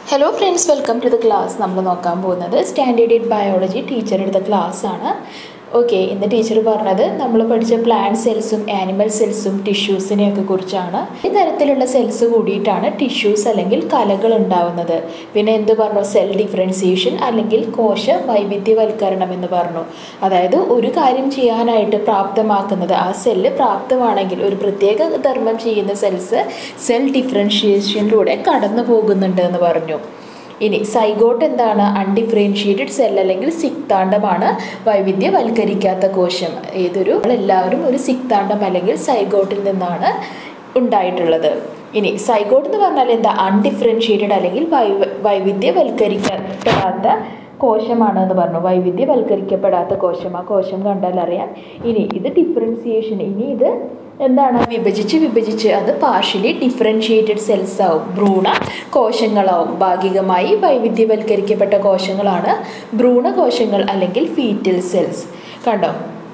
hello friends welcome to the class നമ്മൾ നോക്കാൻ പോകുന്നത് സ്റ്റാൻഡേർഡ് ബയോളജി ടീച്ചർ എടുത്ത ക്ലാസ് ആണ് ഓക്കെ ഇന്ന് ടീച്ചർ പറഞ്ഞത് നമ്മൾ പഠിച്ച പ്ലാന്റ് സെൽസും ആനിമൽ സെൽസും ടിഷ്യൂസിനെയൊക്കെ കുറിച്ചാണ് ഈ തരത്തിലുള്ള സെൽസ് കൂടിയിട്ടാണ് ടിഷ്യൂസ് അല്ലെങ്കിൽ കലകൾ ഉണ്ടാവുന്നത് പിന്നെ എന്ത് പറഞ്ഞു സെൽ ഡിഫറൻസിയേഷൻ അല്ലെങ്കിൽ കോശ വൈവിധ്യവൽക്കരണം എന്ന് പറഞ്ഞു അതായത് ഒരു കാര്യം ചെയ്യാനായിട്ട് പ്രാപ്തമാക്കുന്നത് ആ സെല്ല് പ്രാപ്തമാണെങ്കിൽ ഒരു പ്രത്യേക ധർമ്മം ചെയ്യുന്ന സെൽസ് സെൽ ഡിഫറൻഷിയേഷനിലൂടെ കടന്നു പോകുന്നുണ്ട് എന്ന് പറഞ്ഞു ഇനി സൈഗോട്ട് എന്താണ് അൺഡിഫറൻഷിയേറ്റഡ് സെൽ അല്ലെങ്കിൽ സിക്താണ്ഡമാണ് വൈവിധ്യവൽക്കരിക്കാത്ത കോശം ഏതൊരു എല്ലാവരും ഒരു സിക്താണ്ഡം അല്ലെങ്കിൽ സൈഗോട്ടിൽ നിന്നാണ് ഉണ്ടായിട്ടുള്ളത് ഇനി സൈഗോട്ട് എന്ന് പറഞ്ഞാൽ എന്താ അൺഡിഫറൻഷിയേറ്റഡ് അല്ലെങ്കിൽ വൈവ വൈവിധ്യവൽക്കരിക്കപ്പെടാത്ത കോശമാണ് എന്ന് പറഞ്ഞു വൈവിധ്യവൽക്കരിക്കപ്പെടാത്ത കോശം ആ കോശം കണ്ടാൽ അറിയാം ഇനി ഇത് ഡിഫറൻസിയേഷൻ ഇനി ഇത് എന്താണ് വിഭജിച്ച് വിഭജിച്ച് അത് പാർഷ്യലി ഡിഫറൻഷിയേറ്റഡ് സെൽസ് ആവും ഭ്രൂണ കോശങ്ങളാവും ഭാഗികമായി വൈവിധ്യവൽക്കരിക്കപ്പെട്ട കോശങ്ങളാണ് ഭ്രൂണ കോശങ്ങൾ അല്ലെങ്കിൽ ഫീറ്റൽ സെൽസ് കണ്ടോ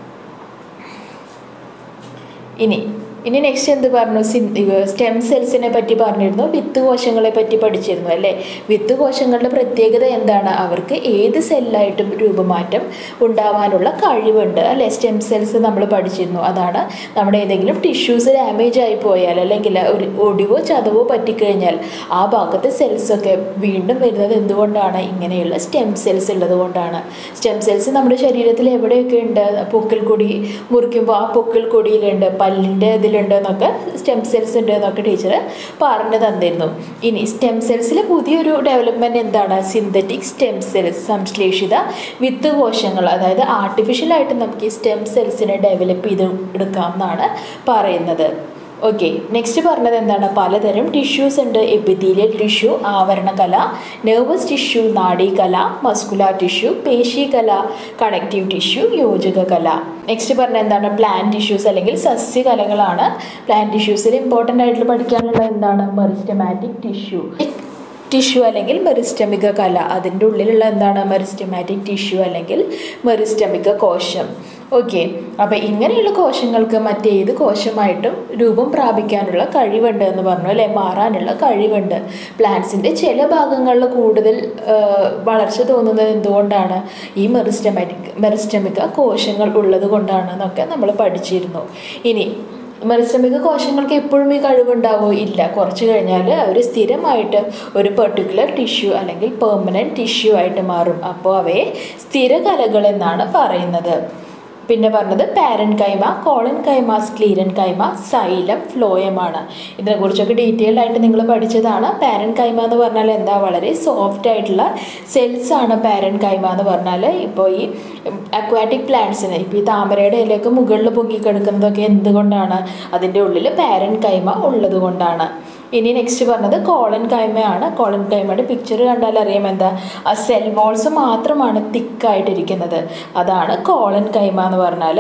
ഇനി ഇനി നെക്സ്റ്റ് എന്ത് പറഞ്ഞു സ്റ്റെം സെൽസിനെ പറ്റി പറഞ്ഞിരുന്നു വിത്ത് കോശങ്ങളെ പറ്റി പഠിച്ചിരുന്നു അല്ലേ വിത്ത് കോശങ്ങളുടെ പ്രത്യേകത എന്താണ് അവർക്ക് ഏത് സെല്ലായിട്ടും രൂപമാറ്റം ഉണ്ടാവാനുള്ള കഴിവുണ്ട് അല്ലേ സ്റ്റെം സെൽസ് നമ്മൾ പഠിച്ചിരുന്നു അതാണ് നമ്മുടെ ഏതെങ്കിലും ടിഷ്യൂസ് ഡാമേജ് ആയി പോയാൽ അല്ലെങ്കിൽ ഒരു ഒടിവോ ചതവോ പറ്റിക്കഴിഞ്ഞാൽ ആ ഭാഗത്തെ സെൽസൊക്കെ വീണ്ടും വരുന്നത് എന്തുകൊണ്ടാണ് ഇങ്ങനെയുള്ള സ്റ്റെം സെൽസ് ഉള്ളത് കൊണ്ടാണ് സ്റ്റെം സെൽസ് നമ്മുടെ ശരീരത്തിൽ എവിടെയൊക്കെ ഉണ്ട് പൊക്കിൾ കൊടി മുറിക്കുമ്പോൾ ആ പൊക്കിൾ കൊടിയിലുണ്ട് പല്ലിൻ്റെ ഇതിൽ ഇതിലുണ്ട് എന്നൊക്കെ സ്റ്റെം സെൽസ് ഉണ്ട് എന്നൊക്കെ ടീച്ചർ പറഞ്ഞു തന്നിരുന്നു ഇനി സ്റ്റെം സെൽസിൽ പുതിയൊരു ഡെവലപ്മെൻറ്റ് എന്താണ് സിന്തറ്റിക് സ്റ്റെം സെൽസ് സംശ്ലേഷിത വിത്ത് കോശങ്ങൾ അതായത് ആർട്ടിഫിഷ്യലായിട്ട് നമുക്ക് ഈ സ്റ്റെം സെൽസിനെ ഡെവലപ്പ് ചെയ്ത് എടുക്കാം എന്നാണ് പറയുന്നത് ഓക്കെ നെക്സ്റ്റ് പറഞ്ഞത് എന്താണ് പലതരം ടിഷ്യൂസ് ഉണ്ട് എപ്പിത്തീലിയൽ ടിഷ്യൂ ആവരണകല നെർവസ് ടിഷ്യൂ നാഡീകല മസ്കുലാർ ടിഷ്യൂ പേശികല കണക്റ്റീവ് ടിഷ്യൂ യോജക കല നെക്സ്റ്റ് പറഞ്ഞ എന്താണ് പ്ലാന്റ് ടിഷ്യൂസ് അല്ലെങ്കിൽ സസ്യകലകളാണ് പ്ലാന്റ് ടിഷ്യൂസിൽ ഇമ്പോർട്ടൻ്റ് ആയിട്ട് പഠിക്കാനുള്ളത് എന്താണ് മെറിസ്റ്റമാറ്റിക് ടിഷ്യൂ ടിഷ്യൂ അല്ലെങ്കിൽ മെറിസ്റ്റമിക കല അതിൻ്റെ ഉള്ളിലുള്ള എന്താണ് മെറിസ്റ്റമാറ്റിക് ടിഷ്യൂ അല്ലെങ്കിൽ മെറിസ്റ്റമിക കോശം ഓക്കെ അപ്പോൾ ഇങ്ങനെയുള്ള കോശങ്ങൾക്ക് മറ്റേത് കോശമായിട്ടും രൂപം പ്രാപിക്കാനുള്ള കഴിവുണ്ട് എന്ന് പറഞ്ഞു അല്ലേ മാറാനുള്ള കഴിവുണ്ട് പ്ലാന്റ്സിൻ്റെ ചില ഭാഗങ്ങളിൽ കൂടുതൽ വളർച്ച തോന്നുന്നത് എന്തുകൊണ്ടാണ് ഈ മെറിസ്റ്റമാറ്റിക് മെറിസ്റ്റമിക കോശങ്ങൾ ഉള്ളത് കൊണ്ടാണെന്നൊക്കെ നമ്മൾ പഠിച്ചിരുന്നു ഇനി മെറിസ്റ്റമിക കോശങ്ങൾക്ക് എപ്പോഴും ഈ കഴിവുണ്ടാവോ ഇല്ല കുറച്ച് കഴിഞ്ഞാൽ അവർ സ്ഥിരമായിട്ട് ഒരു പെർട്ടിക്കുലർ ടിഷ്യൂ അല്ലെങ്കിൽ പെർമനൻറ്റ് ടിഷ്യൂ ആയിട്ട് മാറും അപ്പോൾ അവയെ സ്ഥിരകലകൾ എന്നാണ് പറയുന്നത് പിന്നെ പറഞ്ഞത് പാരൻ കൈമ കോളൻ കൈമ സ്ക്ലീരൻ കൈമ സൈലം ഫ്ലോയമാണ് ഇതിനെക്കുറിച്ചൊക്കെ ഡീറ്റെയിൽഡ് ആയിട്ട് നിങ്ങൾ പഠിച്ചതാണ് പാരൻ കൈമ എന്ന് പറഞ്ഞാൽ എന്താ വളരെ സോഫ്റ്റ് ആയിട്ടുള്ള സെൽസ് ആണ് പാരൻ കൈമ എന്ന് പറഞ്ഞാൽ ഇപ്പോൾ ഈ അക്വാറ്റിക് പ്ലാന്റ്സിന് ഇപ്പോൾ ഈ താമരയുടെ ഇലയൊക്കെ മുകളിൽ പൊങ്ങിക്കിടക്കുന്നതൊക്കെ എന്തുകൊണ്ടാണ് അതിൻ്റെ ഉള്ളിൽ പാരൻ കൈമ ഉള്ളത് കൊണ്ടാണ് ഇനി നെക്സ്റ്റ് പറഞ്ഞത് കോളൻ കൈമയാണ് കോളൻ കൈമയുടെ പിക്ചർ കണ്ടാൽ അറിയാം എന്താ ആ സെൽ വോൾസ് മാത്രമാണ് തിക്കായിട്ടിരിക്കുന്നത് അതാണ് കോളൻ കൈമ എന്ന് പറഞ്ഞാൽ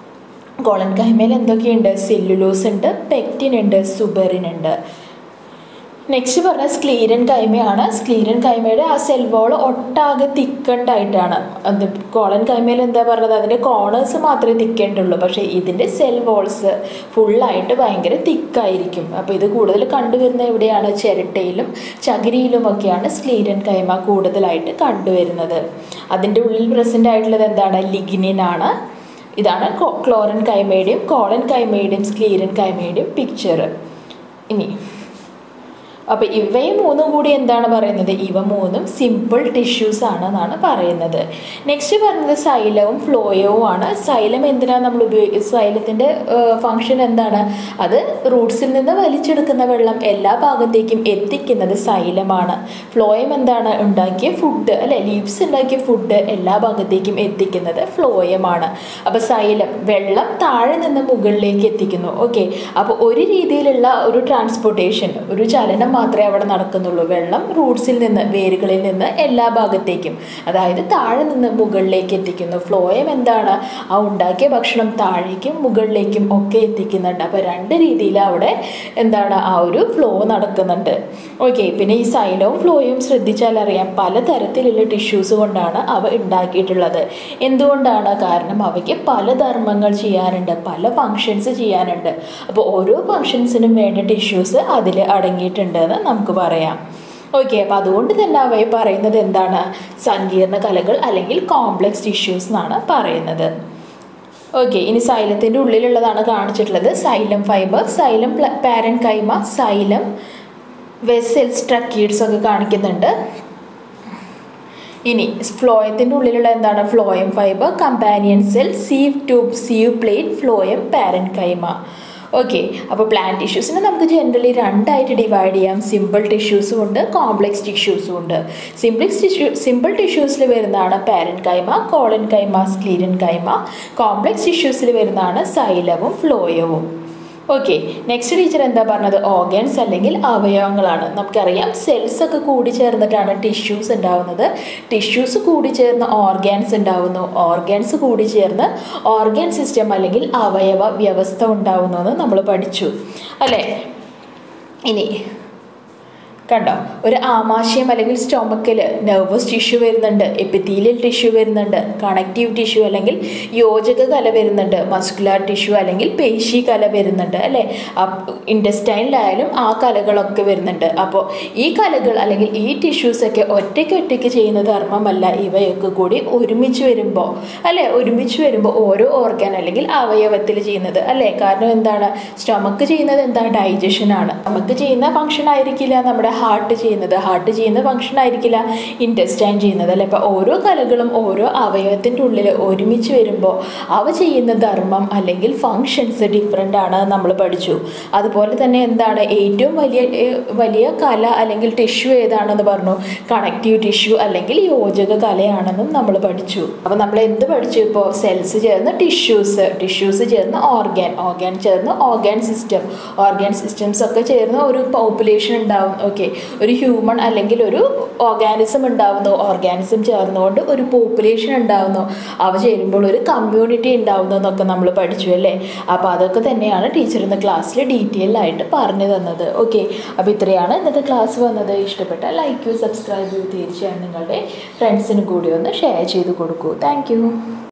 കോളൻ കൈമയിൽ എന്തൊക്കെയുണ്ട് സെല്ലുലോസ് ഉണ്ട് പെക്റ്റിൻ ഉണ്ട് സുബറിൻ ഉണ്ട് നെക്സ്റ്റ് പറഞ്ഞ സ്ക്ലീരൻ കൈമയാണ് സ്ക്ലീരൻ കൈമയുടെ ആ സെൽ വോൾ ഒട്ടാകെ തിക്കണ്ടായിട്ടാണ് അത് കോളൻ കൈമയിൽ എന്താ പറഞ്ഞത് അതിൻ്റെ കോണേഴ്സ് മാത്രമേ തിക്കേണ്ടുള്ളൂ പക്ഷേ ഇതിൻ്റെ സെൽ വോൾസ് ഫുള്ളായിട്ട് ഭയങ്കര തിക്കായിരിക്കും അപ്പോൾ ഇത് കൂടുതൽ കണ്ടുവരുന്ന എവിടെയാണ് ചിരട്ടയിലും ചകിരിയിലുമൊക്കെയാണ് സ്ക്ലീരൻ കൈമ കൂടുതലായിട്ട് കണ്ടുവരുന്നത് അതിൻ്റെ ഉള്ളിൽ പ്രസൻ്റ് ആയിട്ടുള്ളത് എന്താണ് ലിഗ്നിനാണ് ഇതാണ് ക്ലോറൻ കൈമയുടെയും കോളൻ കൈമയുടെയും സ്ക്ലീരൻ കൈമയുടെയും പിക്ചർ ഇനി അപ്പോൾ ഇവയെ മൂന്നും കൂടി എന്താണ് പറയുന്നത് ഇവ മൂന്നും സിമ്പിൾ ടിഷ്യൂസ് ആണ് എന്നാണ് പറയുന്നത് നെക്സ്റ്റ് പറയുന്നത് സൈലവും ഫ്ലോയവും ആണ് സൈലം എന്തിനാണ് നമ്മൾ ഉപയോഗിക്കുന്നത് സൈലത്തിൻ്റെ ഫങ്ഷൻ എന്താണ് അത് റൂട്ട്സിൽ നിന്ന് വലിച്ചെടുക്കുന്ന വെള്ളം എല്ലാ ഭാഗത്തേക്കും എത്തിക്കുന്നത് സൈലമാണ് ഫ്ലോയം എന്താണ് ഉണ്ടാക്കിയ ഫുഡ് അല്ലെ ലീവ്സ് ഉണ്ടാക്കിയ ഫുഡ് എല്ലാ ഭാഗത്തേക്കും എത്തിക്കുന്നത് ഫ്ലോയമാണ് അപ്പോൾ സൈലം വെള്ളം താഴെ നിന്ന് മുകളിലേക്ക് എത്തിക്കുന്നു ഓക്കെ അപ്പോൾ ഒരു രീതിയിലുള്ള ഒരു ട്രാൻസ്പോർട്ടേഷൻ ഒരു ചലനം മാത്രമേ അവിടെ നടക്കുന്നുള്ളൂ വെള്ളം റൂട്ട്സിൽ നിന്ന് വേരുകളിൽ നിന്ന് എല്ലാ ഭാഗത്തേക്കും അതായത് താഴെ നിന്ന് മുകളിലേക്ക് എത്തിക്കുന്നു ഫ്ലോയം എന്താണ് ആ ഉണ്ടാക്കിയ ഭക്ഷണം താഴേക്കും മുകളിലേക്കും ഒക്കെ എത്തിക്കുന്നുണ്ട് അപ്പോൾ രണ്ട് രീതിയിൽ അവിടെ എന്താണ് ആ ഒരു ഫ്ലോ നടക്കുന്നുണ്ട് ഓക്കെ പിന്നെ ഈ സൈലവും ഫ്ലോയും ശ്രദ്ധിച്ചാൽ അറിയാം പലതരത്തിലുള്ള ടിഷ്യൂസ് കൊണ്ടാണ് അവ ഉണ്ടാക്കിയിട്ടുള്ളത് എന്തുകൊണ്ടാണ് കാരണം അവയ്ക്ക് പല ധർമ്മങ്ങൾ ചെയ്യാനുണ്ട് പല ഫങ്ഷൻസ് ചെയ്യാനുണ്ട് അപ്പോൾ ഓരോ ഫങ്ഷൻസിനും വേണ്ട ടിഷ്യൂസ് അതിൽ അടങ്ങിയിട്ടുണ്ട് എന്ന് നമുക്ക് പറയാം ഓക്കെ അപ്പോൾ അതുകൊണ്ട് തന്നെ അവയെ പറയുന്നത് എന്താണ് സങ്കീർണ കലകൾ അല്ലെങ്കിൽ കോംപ്ലക്സ് ടിഷ്യൂസ് എന്നാണ് പറയുന്നത് ഓക്കെ ഇനി സൈലത്തിൻ്റെ ഉള്ളിലുള്ളതാണ് കാണിച്ചിട്ടുള്ളത് xylem fibre xylem parenchyma xylem vessels tracheids ഒക്കെ കാണിക്കുന്നുണ്ട് ഇനി ഫ്ലോയത്തിൻ്റെ ഉള്ളിലുള്ള എന്താണ് phloem fibre companion cell sieve tube sieve plate phloem parenchyma okay അപ്പോൾ പ്ലാന്റ് ടിഷ്യൂസിനെ നമുക്ക് ജനറലി രണ്ടായിട്ട് ഡിവൈഡ് ചെയ്യാം സിമ്പിൾ ടിഷ്യൂസും ഉണ്ട് കോംപ്ലക്സ് ടിഷ്യൂസും ഉണ്ട് സിംപ്ലിക്സ് ടിഷ്യൂ സിമ്പിൾ ടിഷ്യൂസിൽ വരുന്നതാണ് പാരൻ കൈമ കോളൻ കൈമ സ്ക്ലീരൻ കൈമ കോംപ്ലക്സ് ടിഷ്യൂസിൽ വരുന്നതാണ് സൈലവും ഫ്ലോയവും ഓക്കെ നെക്സ്റ്റ് ടീച്ചർ എന്താ പറഞ്ഞത് ഓർഗൻസ് അല്ലെങ്കിൽ അവയവങ്ങളാണ് നമുക്കറിയാം സെൽസ് ഒക്കെ കൂടി ചേർന്നിട്ടാണ് ടിഷ്യൂസ് ഉണ്ടാവുന്നത് ടിഷ്യൂസ് കൂടി ചേർന്ന് ഓർഗാൻസ് ഉണ്ടാവുന്നു ഓർഗാൻസ് കൂടി ചേർന്ന് ഓർഗൻ സിസ്റ്റം അല്ലെങ്കിൽ അവയവ വ്യവസ്ഥ ഉണ്ടാവുന്നു എന്ന് നമ്മൾ പഠിച്ചു അല്ലേ ഇനി കണ്ടോ ഒരു ആമാശയം അല്ലെങ്കിൽ സ്റ്റൊമക്കിൽ നെർവസ് ടിഷ്യൂ വരുന്നുണ്ട് എപ്പിത്തീലിയൽ ടിഷ്യൂ വരുന്നുണ്ട് കണക്റ്റീവ് ടിഷ്യൂ അല്ലെങ്കിൽ യോജക കല വരുന്നുണ്ട് മസ്കുലാർ ടിഷ്യൂ അല്ലെങ്കിൽ പേശി കല വരുന്നുണ്ട് അല്ലേ ഇൻഡസ്റ്റൈനിലായാലും ആ കലകളൊക്കെ വരുന്നുണ്ട് അപ്പോൾ ഈ കലകൾ അല്ലെങ്കിൽ ഈ ടിഷ്യൂസൊക്കെ ഒറ്റയ്ക്ക് ഒറ്റയ്ക്ക് ചെയ്യുന്ന ധർമ്മമല്ല ഇവയൊക്കെ കൂടി ഒരുമിച്ച് വരുമ്പോൾ അല്ലേ ഒരുമിച്ച് വരുമ്പോൾ ഓരോ ഓർഗൻ അല്ലെങ്കിൽ അവയവത്തിൽ ചെയ്യുന്നത് അല്ലേ കാരണം എന്താണ് സ്റ്റൊമക്ക് ചെയ്യുന്നത് എന്താ ഡൈജഷൻ ആണ് നമുക്ക് ചെയ്യുന്ന ഫംഗ്ഷൻ ആയിരിക്കില്ല നമ്മുടെ ഹാർട്ട് ചെയ്യുന്നത് ഹാർട്ട് ചെയ്യുന്ന ഫംഗ്ഷൻ ആയിരിക്കില്ല ഇൻറ്റസ്റ്റൈൻ ചെയ്യുന്നത് അല്ലേ അപ്പോൾ ഓരോ കലകളും ഓരോ അവയവത്തിൻ്റെ ഉള്ളിൽ ഒരുമിച്ച് വരുമ്പോൾ അവ ചെയ്യുന്ന ധർമ്മം അല്ലെങ്കിൽ ഫങ്ഷൻസ് ഡിഫറെൻ്റ് ആണ് നമ്മൾ പഠിച്ചു അതുപോലെ തന്നെ എന്താണ് ഏറ്റവും വലിയ വലിയ കല അല്ലെങ്കിൽ ടിഷ്യൂ ഏതാണെന്ന് പറഞ്ഞു കണക്റ്റീവ് ടിഷ്യൂ അല്ലെങ്കിൽ യോജക കലയാണെന്നും നമ്മൾ പഠിച്ചു അപ്പോൾ നമ്മൾ എന്ത് പഠിച്ചു ഇപ്പോൾ സെൽസ് ചേർന്ന് ടിഷ്യൂസ് ടിഷ്യൂസ് ചേർന്ന് ഓർഗാൻ ഓർഗാൻ ചേർന്ന് ഓർഗാൻ സിസ്റ്റം ഓർഗാൻ സിസ്റ്റംസ് ഒക്കെ ചേർന്ന് ഒരു പോപ്പുലേഷൻ ഉണ്ടാവും ഓക്കെ ഒരു ഹ്യൂമൺ അല്ലെങ്കിൽ ഒരു ഓർഗാനിസം ഉണ്ടാവുന്നു ഓർഗാനിസം ചേർന്നുകൊണ്ട് ഒരു പോപ്പുലേഷൻ ഉണ്ടാവുന്നു അവ ചേരുമ്പോൾ ഒരു കമ്മ്യൂണിറ്റി ഉണ്ടാവുന്നു എന്നൊക്കെ നമ്മൾ പഠിച്ചു അല്ലേ അപ്പോൾ അതൊക്കെ തന്നെയാണ് ടീച്ചർ ഇന്ന് ക്ലാസ്സിൽ ഡീറ്റെയിൽ ആയിട്ട് പറഞ്ഞു തന്നത് ഓക്കെ അപ്പോൾ ഇത്രയാണ് ഇന്നത്തെ ക്ലാസ് വന്നത് ഇഷ്ടപ്പെട്ട ലൈക്ക് ചെയ്യൂ സബ്സ്ക്രൈബ് ചെയ്യൂ തീർച്ചയായും നിങ്ങളുടെ ഫ്രണ്ട്സിനും കൂടി ഒന്ന് ഷെയർ ചെയ്ത് കൊടുക്കൂ താങ്ക്